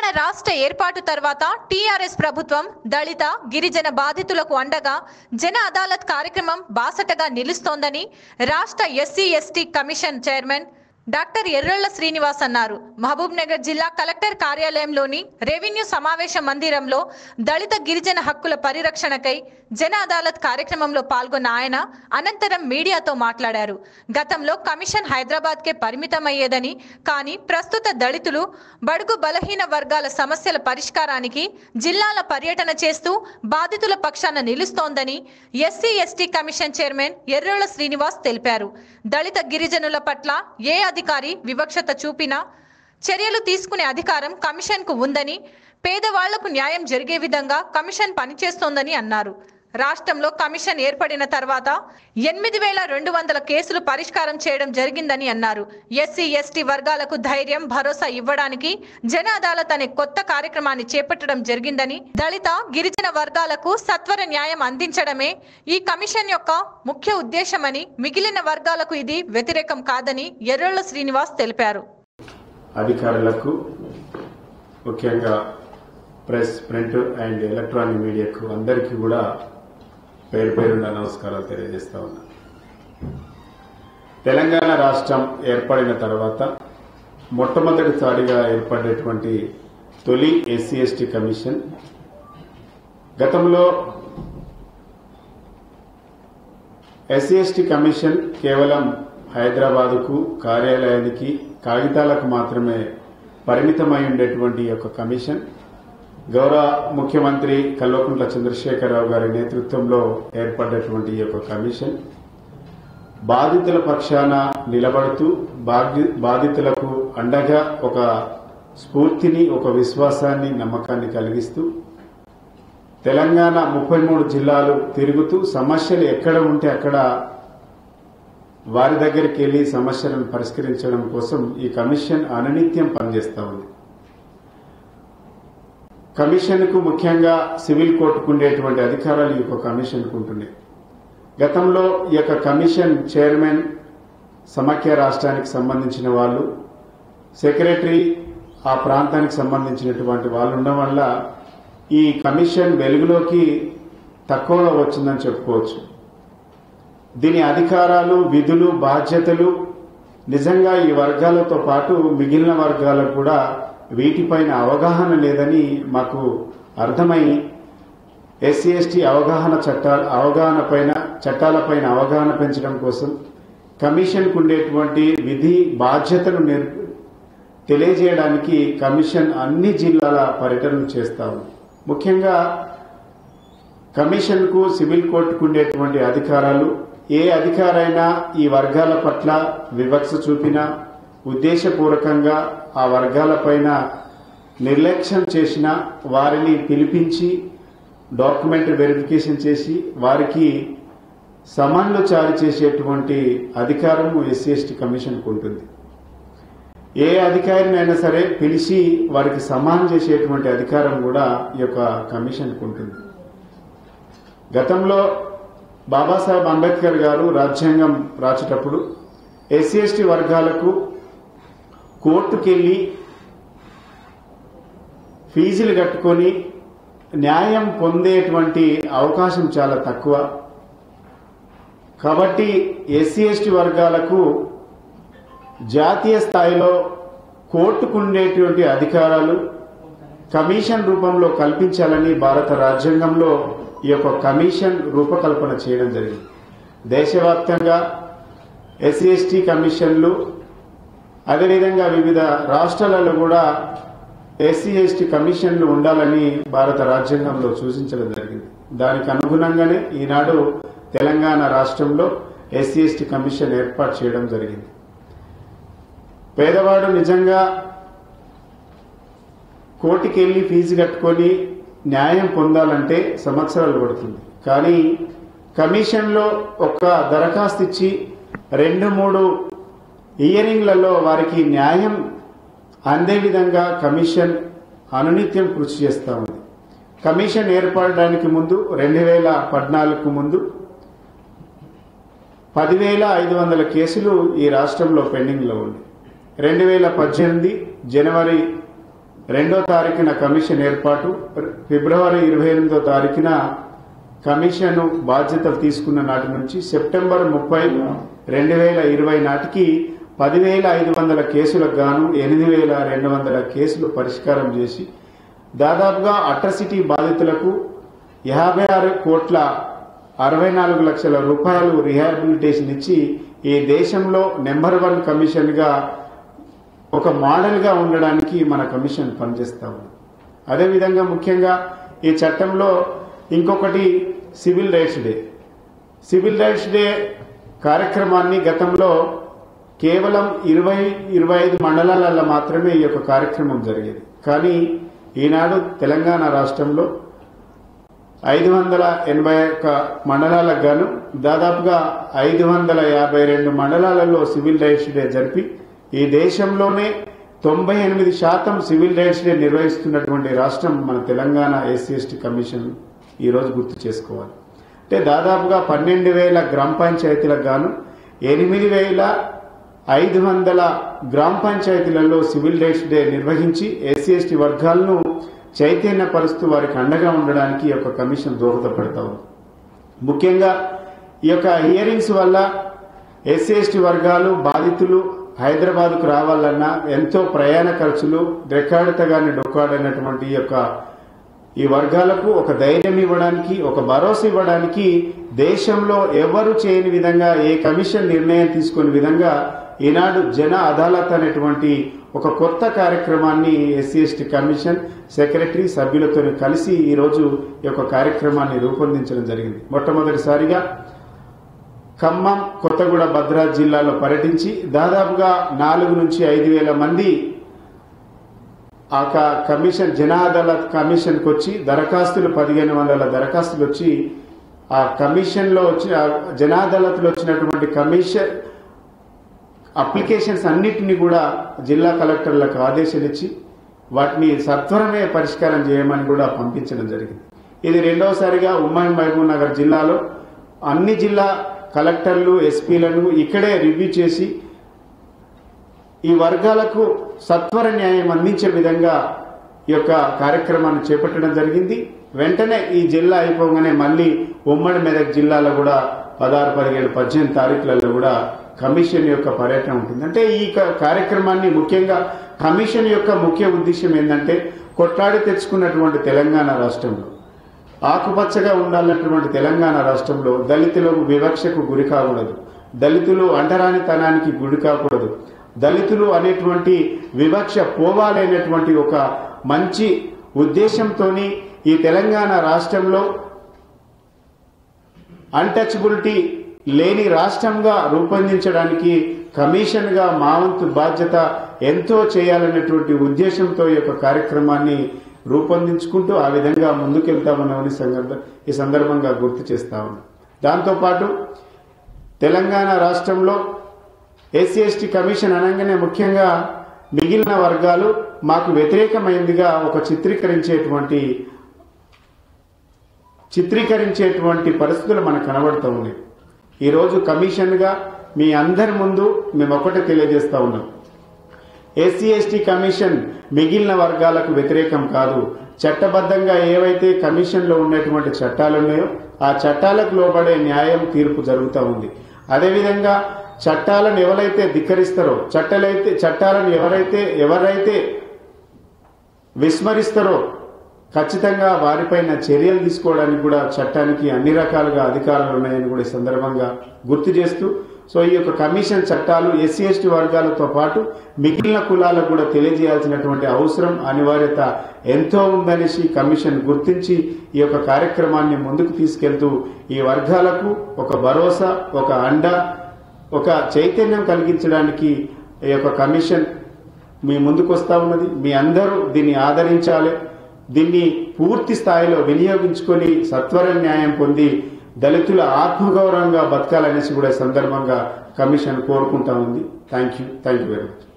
రాష్ట్ర ఏర్పాటు తర్వాత టీఆర్ఎస్ ప్రభుత్వం దళిత గిరిజన బాధితులకు అండగా జన అదాలత్ కార్యక్రమం బాసటగా నిలుస్తోందని రాష్ట్ర SC ST commission chairman doctor Errolla Srinivas అన్నారు మహబూబ్ నగర్ జిల్లా కలెక్టర్ కార్యాలయంలోని రెవెన్యూ సమావేశ మందిరంలో దళిత గిరిజన హక్కుల పరిరక్షణకై జన అదాలత్ కార్యక్రమంలో పాల్గొన్న ఆయన అనంతరం మీడియాతో మాట్లాడారు గతంలో కమిషన్ హైదరాబాద్కే పరిమితమయ్యేదని కానీ ప్రస్తుత దళితులు బడుగు బలహీన వర్గాల సమస్యల పరిష్కారానికి జిల్లాల పర్యటన చేస్తూ బాధితుల పక్షాన నిలుస్తోందని SC ST commission chairman Errolla Srinivas తెలిపారు దళిత గిరిజనుల పట్ల ఏ అధికారి వివక్షత చూపినా చర్యలు తీసుకునే అధికారం కమిషన్కు ఉందని పేదవాళ్లకు న్యాయం జరిగే విధంగా కమిషన్ పనిచేస్తోందని అన్నారు రాష్ట్రంలో కమిషన్ ఏర్పడిన తర్వాత ఎనిమిది వేల రెండు వందల కేసులు పరిష్కారం చేయడం జరిగిందని అన్నారు ఎస్సీ ఎస్టీ వర్గాలకు ధైర్యం భరోసా ఇవ్వడానికి జన అదాలత్ అనే కొత్త కార్యక్రమాన్ని చేపట్టడం జరిగిందని దళిత గిరిజన వర్గాలకు సత్వర న్యాయం అందించడమే ఈ కమిషన్ యొక్క ముఖ్య ఉద్దేశమని మిగిలిన వర్గాలకు ఇది వ్యతిరేకం కాదని ఎర్రోళ్ల శ్రీనివాస్ తెలిపారు అధికారులకు ముఖ్యంగా ప్రెస్ ప్రింట్ అండ్ ఎలక్ట్రానిక్ మీడియాకు అందరికీ కూడా పేరు పేరున్న నమస్కారాలు తెలియజేస్తా ఉన్నా తెలంగాణ రాష్ట్రం ఏర్పడిన తర్వాత మొట్టమొదటిసారిగా ఏర్పడేటువంటి తొలి ఎస్సీ ఎస్టీ కమిషన్ గతంలో ఎస్సీ ఎస్టీ కమిషన్ కేవలం హైదరాబాదుకు కార్యాలయానికి కాగితాలకు మాత్రమే పరిమితమై ఉండేటువంటి ఈ యొక్క కమిషన్ గౌరవ ముఖ్యమంత్రి కల్వకుంట్ల చంద్రశేఖరరావు గారి నేతృత్వంలో ఏర్పడ్డటువంటి ఈ యొక్క కమిషన్ బాధితుల పక్షాన నిలబడుతూ బాధ్య- బాధితులకు అండగా ఒక స్ఫూర్తిని ఒక విశ్వాసాన్ని నమ్మకాన్ని కలిగిస్తూ తెలంగాణ ముప్పై మూడు జిల్లాలు తిరుగుతూ సమస్యలు ఎక్కడ ఉంటే అక్కడ వారి దగ్గరికి వెళ్లి సమస్యలను పరిష్కరించడం కోసం ఈ కమిషన్ అనునిత్యం పనిచేస్తా ఉంది కమిషన్కు ముఖ్యంగా సివిల్ కోర్టుకు ఉండేటువంటి అధికారాలు ఈ యొక్క కమిషన్కు ఉంటున్నాయి గతంలో ఈ యొక్క కమిషన్ చైర్మన్ సమాఖ్య రాష్ట్రానికి సంబంధించిన వాళ్ళు సెక్రటరీ ఆ ప్రాంతానికి సంబంధించినటువంటి వాళ్ళు ఉండడం వల్ల ఈ కమిషన్ వెలుగులోకి తక్కువగా వచ్చిందని చెప్పుకోవచ్చు దీని అధికారాలు విధులు బాధ్యతలు నిజంగా ఈ వర్గాలతో పాటు మిగిలిన వర్గాలకు కూడా వీటిపైన అవగాహన లేదని మాకు అర్థమై ఎస్సీ ఎస్టీ అవగాహన చట్టాల అవగాహన పైన చట్టాలపైన అవగాహన పెంచడం కోసం కమిషన్కు ఉండేటువంటి విధి బాధ్యతలు నిర్- తెలియజేయడానికి కమిషన్ అన్ని జిల్లాల పర్యటనలు చేస్తా ఉంది ముఖ్యంగా కమిషన్కు సివిల్ కోర్టుకు ఉండేటువంటి అధికారాలు ఏ అధికారైనా ఈ వర్గాల పట్ల వివక్ష చూపినా ఉద్దేశపూర్వకంగా ఆ వర్గాలపైన నిర్లక్ష్యం చేసిన వారిని పిలిపించి డాక్యుమెంట్ వెరిఫికేషన్ చేసి వారికి సమన్లు జారీ చేసేటువంటి అధికారం ఎస్సీ ఎస్టీ కమిషన్కు ఉంటుంది ఏ అధికారినైనా సరే పిలిచి వారికి సమానం చేసేటువంటి అధికారం కూడా ఈ యొక్క కమిషన్కు ఉంటుంది గతంలో బాబాసాహెబ్ అంబేద్కర్ గారు రాజ్యాంగం రాచేటప్పుడు ఎస్సీ ఎస్టీ వర్గాలకు కోర్టుకెళ్లి ఫీజులు కట్టుకొని న్యాయం పొందేటువంటి అవకాశం చాలా తక్కువ కాబట్టి ఎస్సీ ఎస్టీ వర్గాలకు జాతీయ స్థాయిలో కోర్టుకుండేటువంటి అధికారాలు కమిషన్ రూపంలో కల్పించాలని భారత రాజ్యాంగంలో ఈ యొక్క కమిషన్ రూపకల్పన చేయడం జరిగింది దేశవ్యాప్తంగా ఎస్సీ ఎస్టీ కమిషన్లు అదేవిధంగా వివిధ రాష్ట్రాలలో కూడా ఎస్సీ ఎస్టీ కమిషన్లు ఉండాలని భారత రాజ్యాంగంలో సూచించడం జరిగింది దానికి అనుగుణంగానే ఈనాడు తెలంగాణ రాష్ట్రంలో ఎస్సీ ఎస్టీ కమిషన్ ఏర్పాటు చేయడం జరిగింది పేదవాడు నిజంగా కోర్టుకి వెళ్ళి ఫీజు కట్టుకొని న్యాయం పొందాలంటే సంవత్సరాలు పడుతుంది కానీ కమిషన్లో ఒక దరఖాస్తు ఇచ్చి రెండు మూడు ఇయరింగ్లలో వారికి న్యాయం అందే విధంగా కమిషన్ అనునిత్యం కృషి చేస్తా ఉంది కమిషన్ ఏర్పడడానికి ముందు రెండు వేల పద్నాలుగు ముందు పదివేల ఐదు వందల కేసులు ఈ రాష్ట్రంలో పెండింగ్లో ఉంది రెండు వేల పద్దెనిమిది జనవరి రెండో తారీఖున కమిషన్ ఏర్పాటు ఫిబ్రవరి ఇరవై ఎనిమిదో తారీఖున కమిషన్ బాధ్యతలు తీసుకున్న నాటి నుంచి సెప్టెంబర్ ముప్పై రెండు వేల ఇరవై నాటికి పదివేల ఐదు వందల కేసులకు గాను ఎనిమిది వేల రెండు వందల కేసులు పరిష్కారం చేసి దాదాపుగా అట్రసిటీ బాధితులకు యాభై ఆరు కోట్ల అరవై నాలుగు లక్షల రూపాయలు రిహాబిలిటేషన్ ఇచ్చి ఈ దేశంలో నెంబర్ వన్ కమిషన్గా ఒక మోడల్గా ఉండడానికి మన కమిషన్ పనిచేస్తా ఉంది అదేవిధంగా ముఖ్యంగా ఈ చట్టంలో ఇంకొకటి civil rights day civil rights day కార్యక్రమాన్ని గతంలో కేవలం ఇరవై ఇరవై ఐదు మండలాలలో మాత్రమే ఈ యొక్క కార్యక్రమం జరిగేది కానీ ఈనాడు తెలంగాణ రాష్ట్రంలో ఐదు వందల ఎనభై ఒక్క మండలాలకు గాను దాదాపుగా ఐదు వందల యాభై రెండు మండలాలలో సివిల్ రైట్స్ డే జరిపి ఈ దేశంలోనే తొంభై ఎనిమిది శాతం సివిల్ రైట్స్ డే నిర్వహిస్తున్నటువంటి రాష్ట్రం మన తెలంగాణ ఎస్సీ ఎస్టీ కమిషన్ ఈరోజు గుర్తు చేసుకోవాలి అంటే దాదాపుగా పన్నెండు వేల గ్రామ పంచాయతీలకు గాను ఎనిమిది వేల ఐదు వందల గ్రామ పంచాయతీలలో సివిల్ రైట్స్ డే నిర్వహించి ఎస్సీ ఎస్టీ వర్గాలను చైతన్యపరుస్తూ వారికి అండగా ఉండడానికి ఈ యొక్క కమిషన్ దోహదపడతా ఉంది ముఖ్యంగా ఈ యొక్క హియరింగ్స్ వల్ల ఎస్సీ ఎస్టీ వర్గాలు బాధితులు హైదరాబాద్కు రావాలన్నా ఎంతో ప్రయాణ ఖర్చులు రెక్కాడితగాని డొక్కాడైనటువంటి ఈ యొక్క ఈ వర్గాలకు ఒక ధైర్యం ఇవ్వడానికి ఒక భరోసా ఇవ్వడానికి దేశంలో ఎవరు చేయని విధంగా ఏ కమిషన్ నిర్ణయం తీసుకునే విధంగా ఈనాడు జన అదాలత్ అనేటువంటి ఒక కొత్త కార్యక్రమాన్ని ఎస్సీ ఎస్టీ కమిషన్ సెక్రటరీ సభ్యులతో కలిసి ఈరోజు ఈ యొక్క కార్యక్రమాన్ని రూపొందించడం జరిగింది మొట్టమొదటిసారిగా ఖమ్మం కొత్తగూడ భద్రాద్రి జిల్లాలో పర్యటించి దాదాపుగా నాలుగు నుంచి ఐదు వేల మంది ఆ క- కమిషన్ జన అదాలత్ కమిషన్కి వచ్చి దరఖాస్తులు పదిహేను వందల దరఖాస్తులు వచ్చి ఆ కమిషన్లో వచ్చి ఆ జన అదాలత్లో వచ్చినటువంటి కమిషన్ అప్లికేషన్స్ అన్నిటినీ కూడా జిల్లా కలెక్టర్లకు ఆదేశాలు ఇచ్చి వాటిని సత్వరమే పరిష్కారం చేయమని కూడా పంపించడం జరిగింది ఇది రెండవసారిగా ఉమ్మడి మహబూబ్ నగర్ జిల్లాలో అన్ని జిల్లా కలెక్టర్లు ఎస్పీలను ఇక్కడే రివ్యూ చేసి ఈ వర్గాలకు సత్వర న్యాయం అందించే విధంగా ఈ యొక్క కార్యక్రమాన్ని చేపట్టడం జరిగింది వెంటనే ఈ జిల్లా అయిపోగానే మళ్ళీ ఉమ్మడి మెదక్ జిల్లాలో కూడా పదహారు పదిహేడు పద్దెనిమిది తారీఖులలో కూడా కమిషన్ యొక్క పర్యటన ఉంటుంది అంటే ఈ క- కార్యక్రమాన్ని ముఖ్యంగా కమిషన్ యొక్క ముఖ్య ఉద్దేశం ఏంటంటే కొట్లాడి తెచ్చుకున్నటువంటి తెలంగాణ రాష్ట్రంలో ఆకుపచ్చగా ఉండాలన్నటువంటి తెలంగాణ రాష్ట్రంలో దళితులకు వివక్షకు గురి కాకూడదు దళితులు అంటరానితనానికి గురి కాకూడదు దళితులు అనేటువంటి వివక్ష పోవాలనేటువంటి ఒక మంచి ఉద్దేశంతోని ఈ తెలంగాణ రాష్ట్రంలో అన్టచబిలిటీ లేని రాష్ట్రంగా రూపొందించడానికి కమిషన్గా మా వంతు బాధ్యత ఎంతో చేయాలనేటువంటి ఉద్దేశంతో ఈ యొక్క కార్యక్రమాన్ని రూపొందించుకుంటూ ఆ విధంగా ముందుకెళ్తామన్నామని సందర్భ ఈ సందర్భంగా గుర్తు చేస్తా ఉన్నాం దాంతోపాటు తెలంగాణ రాష్ట్రంలో ఎస్సీ ఎస్టీ కమిషన్ అనగానే ముఖ్యంగా మిగిలిన వర్గాలు మాకు వ్యతిరేకమైందిగా ఒక చిత్రీకరించేటువంటి చిత్రీకరించేటువంటి పరిస్థితులు మనకు కనబడుతూ ఉన్నాయి ఈరోజు కమిషన్గా మీ అందరి ముందు మేము ఒకటే తెలియజేస్తా ఉన్నాం ఎస్సీ ఎస్టీ కమిషన్ మిగిలిన వర్గాలకు వ్యతిరేకం కాదు చట్టబద్ధంగా ఏవైతే కమిషన్లో ఉన్నటువంటి చట్టాలు ఉన్నాయో ఆ చట్టాలకు లోబడే న్యాయం తీర్పు జరుగుతూ ఉంది అదేవిధంగా చట్టాలను ఎవరైతే ధిక్కరిస్తారో చట్టాలైతే చట్టాలను ఎవరైతే ఎవరైతే విస్మరిస్తారో ఖచ్చితంగా వారిపైన చర్యలు తీసుకోవడానికి కూడా చట్టానికి అన్ని రకాలుగా అధికారాలు ఉన్నాయని కూడా ఈ సందర్భంగా గుర్తు చేస్తూ సో ఈ యొక్క కమిషన్ చట్టాలు ఎస్సీ ఎస్టీ వర్గాలతో పాటు మిగిలిన కులాలకు కూడా తెలియజేయాల్సినటువంటి అవసరం అనివార్యత ఎంతో ఉందనేసి కమిషన్ గుర్తించి ఈ యొక్క కార్యక్రమాన్ని ముందుకు తీసుకెళ్తూ ఈ వర్గాలకు ఒక భరోసా ఒక అండ ఒక చైతన్యం కలిగించడానికి ఈ యొక్క కమిషన్ మీ ముందుకు వస్తా ఉన్నది మీ అందరూ దీన్ని ఆదరించాలి దీన్ని పూర్తి స్థాయిలో వినియోగించుకొని సత్వర న్యాయం పొంది దళితుల ఆత్మగౌరవంగా బతకాలనేసి కూడా ఈ సందర్భంగా కమిషన్ కోరుకుంటా ఉంది thank you thank you very much